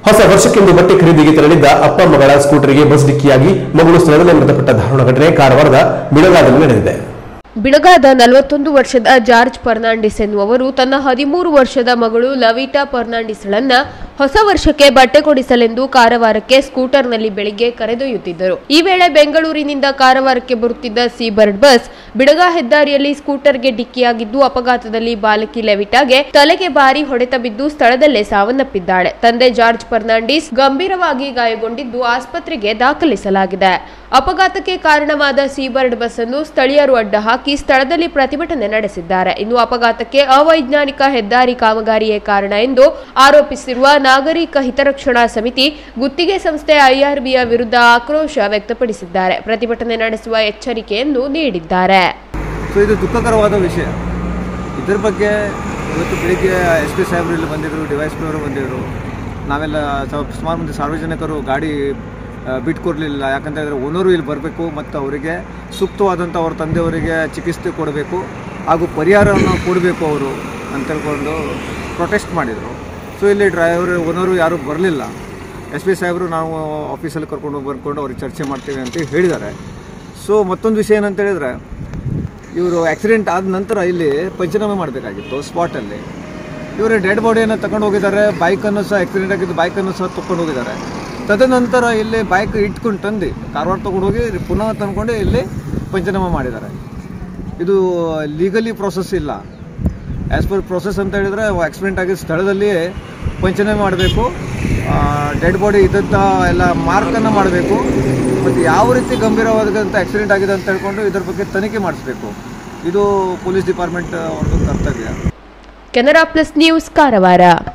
ಹೊಸ ವರ್ಷಕ್ಕೆಂದು ಬಟ್ಟೆ ಖರೀದಿಗೆ ತೆರಳಿದ್ದ ಅಪ್ಪ ಮಗಳ ಸ್ಕೂಟರ್ಗೆ ಬಸ್ ಡಿಕ್ಕಿಯಾಗಿ ಮಗಳು ಸ್ಥಳದಲ್ಲೇ ಮೃತಪಟ್ಟ ದಾರುಣ ಘಟನೆ ಕಾರವಾರದ ಬಿಳಗಾದಲ್ಲಿ ನಡೆದಿದೆ ಬಿಳಗಾದ ನಲವತ್ತೊಂದು ವರ್ಷದ ಜಾರ್ಜ್ ಫರ್ನಾಂಡಿಸ್ ಎನ್ನುವರು ತನ್ನ ಹದಿಮೂರು ವರ್ಷದ ಮಗಳು ಲವಿಟಾ ಫರ್ನಾಂಡಿಸ್ಳನ್ನ ಹೊಸ ವರ್ಷಕ್ಕೆ ಬಟ್ಟೆ ಕೊಡಿಸಲೆಂದು ಕಾರವಾರಕ್ಕೆ ಸ್ಕೂಟರ್ನಲ್ಲಿ ಬೆಳಿಗ್ಗೆ ಕರೆದೊಯ್ಯುತ್ತಿದ್ದರು ಈ ವೇಳೆ ಬೆಂಗಳೂರಿನಿಂದ ಕಾರವಾರಕ್ಕೆ ಬರುತ್ತಿದ್ದ ಸೀಬರ್ಡ್ ಬಸ್ ಬಿಡಗಾ ಹೆದ್ದಾರಿಯಲ್ಲಿ ಸ್ಕೂಟರ್ಗೆ ಡಿಕ್ಕಿಯಾಗಿದ್ದು ಅಪಘಾತದಲ್ಲಿ ಬಾಲಕಿ ಲೆವಿಟಾಗೆ ತಲೆಗೆ ಭಾರಿ ಹೊಡೆತ ಬಿದ್ದು ಸ್ಥಳದಲ್ಲೇ ಸಾವನ್ನಪ್ಪಿದ್ದಾಳೆ ತಂದೆ ಜಾರ್ಜ್ ಫರ್ನಾಂಡಿಸ್ ಗಂಭೀರವಾಗಿ ಗಾಯಗೊಂಡಿದ್ದು ಆಸ್ಪತ್ರೆಗೆ ದಾಖಲಿಸಲಾಗಿದೆ ಅಪಘಾತಕ್ಕೆ ಕಾರಣವಾದ ಸೀಬರ್ಡ್ ಬಸ್ ಅನ್ನು ಸ್ಥಳೀಯರು ಅಡ್ಡ ಹಾಕಿ ಸ್ಥಳದಲ್ಲಿ ಪ್ರತಿಭಟನೆ ನಡೆಸಿದ್ದಾರೆ ಇನ್ನು ಅಪಘಾತಕ್ಕೆ ಅವೈಜ್ಞಾನಿಕ ಹೆದ್ದಾರಿ ಕಾಮಗಾರಿಯೇ ಕಾರಣ ಎಂದು ಆರೋಪಿಸಿರುವ ನಾಗರಿಕ ಹಿತರಕ್ಷಣಾ ಸಮಿತಿ ಗುತ್ತಿಗೆ ಸಂಸ್ಥೆ ಐಆರ್ಬಿಯ ವಿರುದ್ಧ ಆಕ್ರೋಶ ವ್ಯಕ್ತಪಡಿಸಿದ್ದಾರೆ ಪ್ರತಿಭಟನೆ ನಡೆಸುವ ಎಚ್ಚರಿಕೆಯನ್ನು ನೀಡಿದ್ದಾರೆ ಸೊ ಇದು ದುಃಖಕರವಾದ ವಿಷಯ ಇದ್ರ ಬಗ್ಗೆ ಇವತ್ತು ಬೆಳಿಗ್ಗೆ ಎಸ್ ಪಿ ಸಾಹೇಬರು ಇಲ್ಲಿ ಬಂದಿದ್ದರು ಡಿವೈಸ್ ಅವರು ಬಂದಿದ್ದರು ನಾವೆಲ್ಲ ಸ್ವಲ್ಪ ಸುಮಾರು ಮಂದಿ ಸಾರ್ವಜನಿಕರು ಗಾಡಿ ಆ, ಬಿಟ್ಕೊಡ್ಲಿಲ್ಲ ಯಾಕಂತ ಹೇಳಿದ್ರೆ ಓನರು ಇಲ್ಲಿ ಬರಬೇಕು ಮತ್ತು ಅವರಿಗೆ ಸೂಕ್ತವಾದಂಥ ಅವ್ರ ತಂದೆಯವರಿಗೆ ಚಿಕಿತ್ಸೆ ಕೊಡಬೇಕು ಹಾಗೂ ಪರಿಹಾರವನ್ನು ಕೊಡಬೇಕು ಅವರು ಅಂತ ಹೇಳ್ಕೊಂಡು ಪ್ರೊಟೆಸ್ಟ್ ಮಾಡಿದರು ಸೊ ಇಲ್ಲಿ ಡ್ರೈವರ್ ಓನರು ಯಾರೂ ಬರಲಿಲ್ಲ ಎಸ್ ಪಿ ಸಾಹೇಬರು ನಾವು ಆಫೀಸಲ್ಲಿ ಕರ್ಕೊಂಡು ಹೋಗಿ ಬರ್ಕೊಂಡು ಅವ್ರಿಗೆ ಚರ್ಚೆ ಮಾಡ್ತೀವಿ ಅಂತ ಹೇಳಿದ್ದಾರೆ ಸೊ ಮತ್ತೊಂದು ವಿಷಯ ಏನಂತ ಹೇಳಿದ್ರೆ ಇವರು ಆಕ್ಸಿಡೆಂಟ್ ಆದ ನಂತರ ಇಲ್ಲಿ ಪಂಚನಾಮೆ ಮಾಡಬೇಕಾಗಿತ್ತು ಸ್ಪಾಟಲ್ಲಿ ಇವರು ಡೆಡ್ ಬಾಡಿಯನ್ನು ತಗೊಂಡು ಹೋಗಿದ್ದಾರೆ ಬೈಕನ್ನು ಸಹ ಆಕ್ಸಿಡೆಂಟ್ ಆಗಿದ್ದು ಬೈಕನ್ನು ಸಹ ತಗೊಂಡು ಹೋಗಿದ್ದಾರೆ ತದನಂತರ ಇಲ್ಲಿ ಬೈಕ್ ಇಟ್ಕೊಂಡು ತಂದು ಕಾರವಾರ ತೊಗೊಂಡು ಹೋಗಿ ಪುನಃ ತಂದ್ಕೊಂಡು ಇಲ್ಲಿ ಪಂಚನಾಮ ಮಾಡಿದ್ದಾರೆ ಇದು ಲೀಗಲಿ ಪ್ರೋಸೆಸ್ ಇಲ್ಲ ಆ್ಯಸ್ ಪರ್ ಪ್ರೋಸೆಸ್ ಅಂತ ಹೇಳಿದರೆ ಆಕ್ಸಿಡೆಂಟ್ ಆಗಿದ್ದ ಸ್ಥಳದಲ್ಲಿಯೇ ಪಂಚನಾಮೆ ಮಾಡಬೇಕು ಡೆಡ್ ಬಾಡಿ ಇದ್ದಂಥ ಎಲ್ಲ ಮಾರ್ಕನ್ನು ಮಾಡಬೇಕು ಮತ್ತು ಯಾವ ರೀತಿ ಗಂಭೀರವಾದಂಥ ಆಕ್ಸಿಡೆಂಟ್ ಆಗಿದೆ ಅಂತ ಹೇಳ್ಕೊಂಡು ಇದ್ರ ಬಗ್ಗೆ ತನಿಖೆ ಮಾಡಿಸ್ಬೇಕು ಇದು ಪೊಲೀಸ್ ಡಿಪಾರ್ಟ್ಮೆಂಟ್ ಅವ್ರದ್ದು ಕರ್ತವ್ಯ ಕೆನರಾ ಪ್ಲಸ್ ನ್ಯೂಸ್ ಕಾರವಾರ